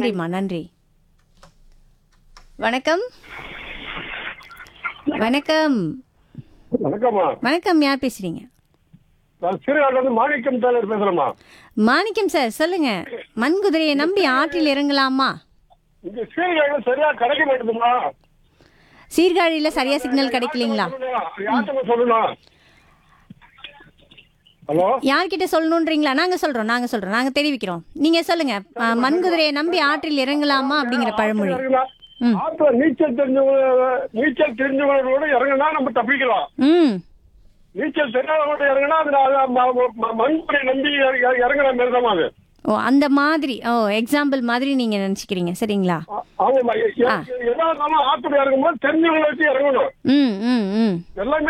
நன்றிம்மா நன்றி வணக்கம் வணக்கம் வணக்கம்மா வணக்கம் யார் பேசுறீங்க நான் சிறுகாட்டில இருந்து மாணிக்கம் டெய்லர் பேசுறேம்மா மாணிக்கம் சார் சொல்லுங்க மண் குதிரையை நம்பி ஆற்றில் இறங்கலாமா இங்க சீர்காழியில சரியா கிடைக்க மாட்டேதுமா சீர்காழியில சரியா சிக்னல் கிடைக்கலீங்களா யார்கிட்ட சொல்லணும் ஹலோ யார்கிட்ட சொல்லணுன்றீங்களா நாங்க சொல்றோம் நாங்க சொல்றோம் நாங்க தெரிவிக்கிறோம் நீங்க சொல்லுங்க ஆ, மண் குதிரையை நம்பி ஆற்றில் இறங்கலாமா அப்படிங்கிற பழமொழி இறங்கலாம். ம். ஆத்துல நீச்சல் தெரிஞ்சவங்க நீச்சல் தெரிஞ்சவங்களோட இறங்கினா நம்ம தப்பிக்கலாம் ம் நீச்சல் தெரியாதவங்க இறங்கினா அது நான் ம- ம- மண்புரை நம்பி இற- இறங்குற மாதிரி தான் அது ஓ அந்த மாதிரி ஓ எக்ஸாம்பிள் மாதிரி நீங்க நினைச்சுக்கிறீங்க சரிங்களா ஆ- ஆமாம்மா எ- எ- எதா இருந்தாலும் ஆத்துல இறங்கும்போது தெரிஞ்சவங்களை வச்சு இறங்கணும் ம் ம் ம் எல்லாமே